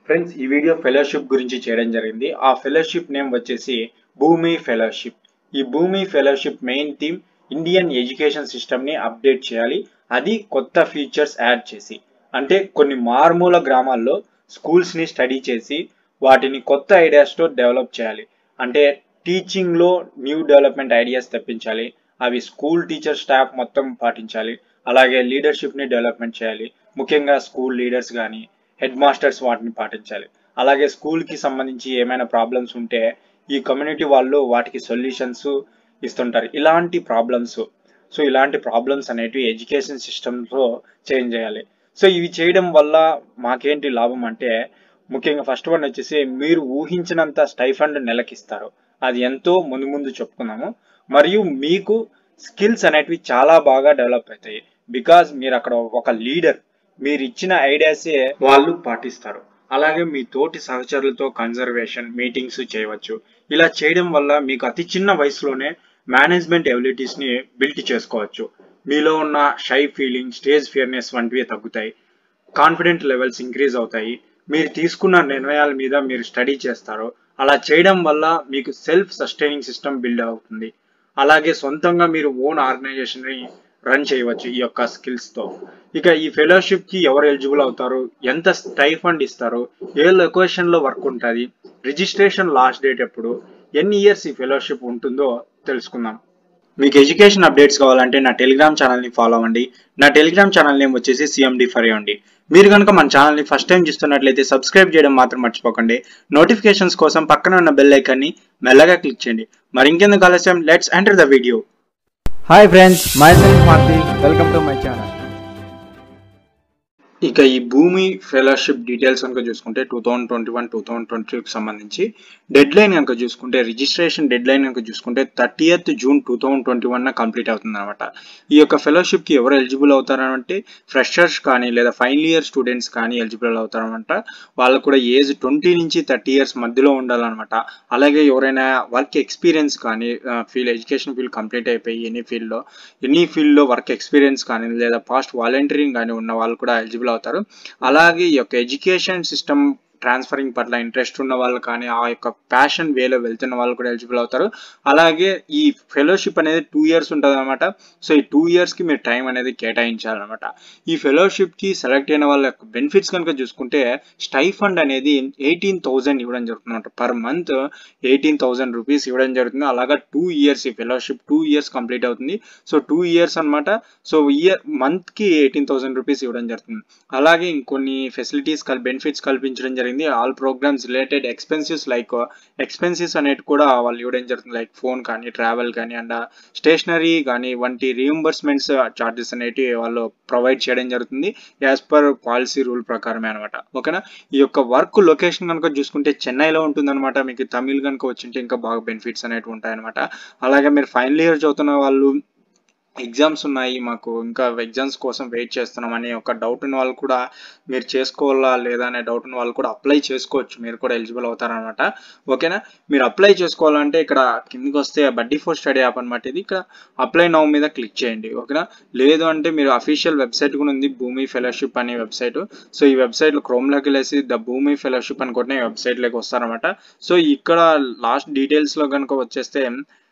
friends ఈ video fellowship గురించి చేయడం జరిగింది ఆ ఫెలోషిప్ నేమ్ వచ్చేసి భూమి ఫెలోషిప్ ఈ Bhumi fellowship main theme Indian education సిస్టమ్ని అప్డేట్ చేయాలి అది కొత్త ఫీచర్స్ యాడ్ చేసి అంటే కొన్ని మారుమూల గ్రామాల్లో స్కూల్స్ని స్టడీ చేసి వాటిని కొత్త ఐడియాస్తో డెవలప్ చేయాలి అంటే టీచింగ్లో న్యూ డెవలప్మెంట్ ఐడియాస్ తెప్పించాలి అవి స్కూల్ టీచర్ స్టాఫ్ మొత్తం పాటించాలి అలాగే లీడర్షిప్ని డెవలప్మెంట్ చేయాలి ముఖ్యంగా స్కూల్ లీడర్స్ కానీ హెడ్ మాస్టర్స్ వాటిని పాటించాలి అలాగే స్కూల్కి సంబంధించి ఏమైనా ప్రాబ్లమ్స్ ఉంటే ఈ కమ్యూనిటీ వాళ్ళు వాటికి సొల్యూషన్స్ ఇస్తుంటారు ఇలాంటి ప్రాబ్లమ్స్ సో ఇలాంటి ప్రాబ్లమ్స్ అనేటివి ఎడ్యుకేషన్ సిస్టమ్లో చేంజ్ చేయాలి సో ఇవి చేయడం వల్ల మాకేంటి లాభం అంటే ముఖ్యంగా ఫస్ట్ వన్ వచ్చేసి మీరు ఊహించినంత స్టైఫండ్ నెలకిస్తారు అది ఎంతో ముందు ముందు చెప్పుకున్నాము మరియు మీకు స్కిల్స్ అనేటివి చాలా బాగా డెవలప్ అవుతాయి బికాజ్ మీరు అక్కడ ఒక లీడర్ మీరు ఇచ్చిన ఐడియాసే వాళ్ళు పాటిస్తారు అలాగే మీ తోటి సహచరులతో కన్జర్వేషన్ మీటింగ్స్ చేయవచ్చు ఇలా చేయడం వల్ల మీకు అతి చిన్న వయసులోనే మేనేజ్మెంట్ ఎబిలిటీస్ని బిల్డ్ చేసుకోవచ్చు మీలో ఉన్న షై ఫీలింగ్ స్టేజ్ ఫియర్నెస్ వంటివి తగ్గుతాయి కాన్ఫిడెంట్ లెవెల్స్ ఇంక్రీజ్ అవుతాయి మీరు తీసుకున్న నిర్ణయాల మీద మీరు స్టడీ చేస్తారు అలా చేయడం వల్ల మీకు సెల్ఫ్ సస్టైనింగ్ సిస్టమ్ బిల్డ్ అవుతుంది అలాగే సొంతంగా మీరు ఓన్ ఆర్గనైజేషన్ని రన్ చేయవచ్చు ఈ యొక్క స్కిల్స్తో ఇక ఈ ఫెలోషిప్కి ఎవరు ఎలిజిబుల్ అవుతారు ఎంత స్టైఫండ్ ఇస్తారు ఏ లొకేషన్లో వర్క్ ఉంటుంది రిజిస్ట్రేషన్ లాస్ట్ డేట్ ఎప్పుడు ఎన్ని ఇయర్స్ ఈ ఫెలోషిప్ ఉంటుందో తెలుసుకుందాం మీకు ఎడ్యుకేషన్ అప్డేట్స్ కావాలంటే నా టెలిగ్రామ్ ఛానల్ని ఫాలో అవ్వండి నా టెలిగ్రామ్ ఛానల్ నేమ్ వచ్చేసి సిఎండి ఫర్ అండి మీరు కనుక మన ఛానల్ని ఫస్ట్ టైం చూస్తున్నట్లయితే సబ్స్క్రైబ్ చేయడం మాత్రం మర్చిపోకండి నోటిఫికేషన్స్ కోసం పక్కన ఉన్న బెల్ ఐకాన్ని మెల్లగా క్లిక్ చేయండి మరి ఇంకెందుకు ఆలస్యం let's enter the video hi friends myself Marthi welcome to my channel ఇక ఈ భూమి ఫెలోషిప్ డీటెయిల్స్ కనుక చూసుకుంటే two thousand twenty one two thousand ట్వంటీకి సంబంధించి డెడ్ లైన్ కనుక చూసుకుంటే రిజిస్ట్రేషన్ డెడ్ లైన్ కనుక చూసుకుంటే thirtieth June two thousand twenty one complete అవుతుంది అనమాట ఈ యొక్క ఫెలోషిప్కి ఎవరు ఎలిజిబుల్ అవుతారంటే ఫ్రెషర్స్ కానీ లేదా ఫైనల్ ఇయర్ స్టూడెంట్స్ కానీ ఎలిజిబుల్ అవుతారనమాట వాళ్ళకు కూడా ఏజ్ ట్వంటీ నుంచి థర్టీ ఇయర్స్ మధ్యలో ఉండాలన్నమాట అలాగే ఎవరైనా వర్క్ ఎక్స్పీరియన్స్ కానీ ఫీల్డ్ ఎడ్యుకేషన్ ఫీల్డ్ కంప్లీట్ అయిపోయి ఎనీ ఫీల్డ్లో ఎనీ ఫీల్డ్లో వర్క్ ఎక్స్పీరియన్స్ కానీ లేదా పాస్ట్ వాలంటీరింగ్ కానీ ఉన్న వాళ్ళు కూడా ఎలిజిబుల్ అవుతారు అలాగే ఈ యొక్క ఎడ్యుకేషన్ సిస్టమ్ ట్రాన్స్ఫరింగ్ పట్ల ఇంట్రెస్ట్ ఉన్న వాళ్ళు కానీ ఆ యొక్క ప్యాషన్ వేలో వెళ్తున్న వాళ్ళు కూడా ఎలిజిబుల్ అవుతారు అలాగే ఈ ఫెలోషిప్ అనేది టూ ఇయర్స్ ఉంటుంది అనమాట సో ఈ టూ ఇయర్స్కి మీరు టైం అనేది కేటాయించాలన్నమాట ఈ ఫెలోషిప్కి సెలెక్ట్ అయిన వాళ్ళ యొక్క బెనిఫిట్స్ కనుక చూసుకుంటే స్టైఫండ్ అనేది ఎయిటీన్ థౌజండ్ ఇవ్వడం జరుగుతుంది అనమాట per month eighteen thousand rupees ఇవ్వడం జరుగుతుంది అలాగా టూ ఇయర్స్ ఈ ఫెలోషిప్ టూ ఇయర్స్ కంప్లీట్ అవుతుంది సో టూ ఇయర్స్ అనమాట సో ఇయర్ మంత్కి ఎయిటీన్ థౌసండ్ రూపీస్ ఇవ్వడం జరుగుతుంది అలాగే ఇంకొన్ని ఫెసిలిటీస్ కల్ బెనిఫిట్స్ కల్పించడం జరిగింది all programmes related expenses like expenses అనేవి కూడా వాళ్ళు ఇవ్వడం జరుగుతుంది లైక్ ఫోన్ కానీ ట్రావెల్ కానీ అండ్ స్టేషనరీ కానీ వంటి రీఎంబర్స్మెంట్స్ చార్జెస్ అనేవి వాళ్ళు ప్రొవైడ్ చేయడం జరుగుతుంది యాజ్ పర్ పాలసీ రూల్ ప్రకారమే అనమాట ఓకేనా ఈ యొక్క వర్క్ లొకేషన్ కనుక చూసుకుంటే చెన్నైలో ఉంటుందన్నమాట మీకు తమిళ్ కనుక వచ్చింటే ఇంకా బాగా బెనిఫిట్స్ అనేవి ఉంటాయన్నమాట అలాగే మీరు ఫైనల్ ఇయర్ చదువుతున్న వాళ్ళు ఎగ్జామ్స్ ఉన్నాయి మాకు ఇంకా ఎగ్జామ్స్ కోసం వెయిట్ చేస్తున్నాం అనే ఒక డౌట్ ఉన్న వాళ్ళు కూడా మీరు చేసుకోవాలా లేదా అనే డౌట్ ఉన్న వాళ్ళు కూడా అప్లై చేసుకోవచ్చు మీరు కూడా ఎలిజిబుల్ అవుతారనమాట ఓకేనా మీరు అప్లై చేసుకోవాలంటే ఇక్కడ కిందకి వస్తే బడ్డీ ఫోర్ స్టడీ యాప్ అనమాట ఇది ఇక్కడ అప్లై నౌ మీద క్లిక్ చేయండి ఓకేనా లేదు అంటే మీరు అఫీషియల్ వెబ్సైట్ కూడా ఉంది భూమి ఫెలోషిప్ అనే వెబ్సైట్ సో ఈ వెబ్సైట్లో క్రోమ్లోకి వెళ్ళేసి ద భూమి ఫెలోషిప్ అని కొట్టిన వెబ్సైట్లోకి వస్తారనమాట సో ఇక్కడ లాస్ట్ డీటెయిల్స్లో కనుక వచ్చేస్తే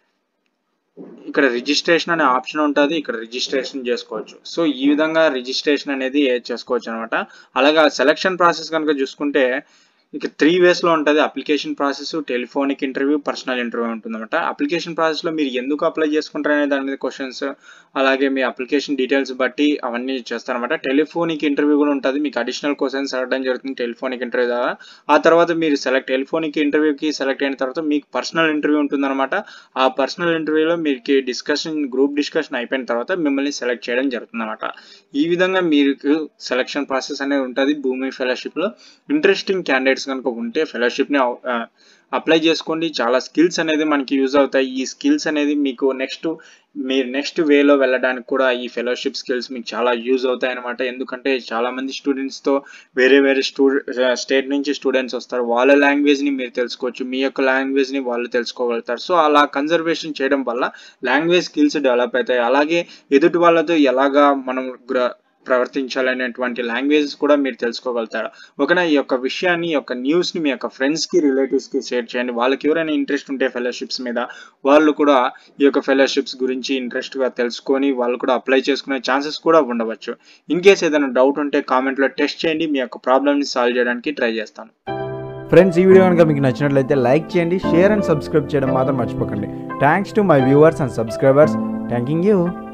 ఇక్కడ రిజిస్ట్రేషన్ అనే ఆప్షన్ ఉంటుంది ఇక్కడ రిజిస్ట్రేషన్ చేసుకోవచ్చు సో ఈ విధంగా రిజిస్ట్రేషన్ అనేది చేసుకోవచ్చు అనమాట అలాగే సెలక్షన్ ప్రాసెస్ కనుక చూసుకుంటే ఇక త్రీ వేస్లో ఉంటుంది application process telephonic interview personal interview ఉంటుందన్నమాట అప్లికేషన్ ప్రాసెస్లో మీరు ఎందుకు అప్లై చేసుకుంటారు అనే దాని మీద క్వశ్చన్స్ అలాగే మీ అప్లికేషన్ డీటెయిల్స్ బట్టి అవన్నీ చేస్తారనమాట టెలిఫోనిక్ ఇంటర్వ్యూ కూడా ఉంటుంది మీకు అడిషనల్ క్వశ్చన్స్ అడగడం జరుగుతుంది టెలిఫోనిక్ ఇంటర్వ్యూ ద్వారా ఆ తర్వాత మీరు సెలెక్ట్ టెలిఫోనిక్ ఇంటర్వ్యూకి సెలెక్ట్ అయిన తర్వాత మీకు పర్సనల్ ఇంటర్వ్యూ ఉంటుందన్నమాట ఆ పర్సనల్ ఇంటర్వ్యూలో మీకు డిస్కషన్ గ్రూప్ డిస్కషన్ అయిపోయిన తర్వాత మిమ్మల్ని సెలెక్ట్ చేయడం జరుగుతుందన్నమాట ఈ విధంగా మీకు సెలక్షన్ ప్రాసెస్ అనేది ఉంటుంది భూమి ఫెలోషిప్లో ఇంట్రెస్టింగ్ క్యాండిడేట్స్ కనుక ఉంటే ఫెలోషిప్ని అప్లై చేసుకోండి చాలా స్కిల్స్ అనేది మనకి యూజ్ అవుతాయి ఈ స్కిల్స్ అనేది మీకు నెక్స్ట్ మీరు నెక్స్ట్ వేలో వెళ్ళడానికి కూడా ఈ ఫెలోషిప్ స్కిల్స్ మీకు చాలా యూజ్ అవుతాయి అనమాట ఎందుకంటే చాలా మంది స్టూడెంట్స్తో వేరే వేరే స్టూ స్టేట్ నుంచి స్టూడెంట్స్ వస్తారు వాళ్ళ లాంగ్వేజ్ని మీరు తెలుసుకోవచ్చు మీ యొక్క లాంగ్వేజ్ని వాళ్ళు తెలుసుకోగలుగుతారు సో అలా కన్జర్వేషన్ చేయడం వల్ల లాంగ్వేజ్ స్కిల్స్ డెవలప్ అవుతాయి అలాగే ఎదుటి వాళ్ళతో ఎలాగా మనం ప్రవర్తించాలనేటువంటి లాంగ్వేజెస్ కూడా మీరు తెలుసుకోగలుగుతారు ఒకనా ఈ యొక్క విషయాన్ని ఈ యొక్క న్యూస్ని మీ యొక్క ఫ్రెండ్స్కి రిలేటివ్స్కి షేర్ చేయండి వాళ్ళకి ఎవరైనా ఇంట్రెస్ట్ ఉంటే ఫెలోషిప్స్ మీద వాళ్ళు కూడా ఈ యొక్క ఫెలోషిప్స్ గురించి ఇంట్రెస్ట్గా తెలుసుకొని వాళ్ళు కూడా అప్లై చేసుకునే ఛాన్సెస్ కూడా ఉండవచ్చు ఇన్ కేస్ ఏదైనా డౌట్ ఉంటే కామెంట్లో టెస్ట్ చేయండి మీ యొక్క ప్రాబ్లమ్ని సాల్వ్ చేయడానికి ట్రై చేస్తాను ఫ్రెండ్స్ ఈ వీడియో కనుక మీకు నచ్చినట్లయితే లైక్ చేయండి షేర్ అండ్ సబ్స్క్రైబ్ చేయడం మాత్రం మర్చిపోకండి thanks to my viewers and subscribers thanking you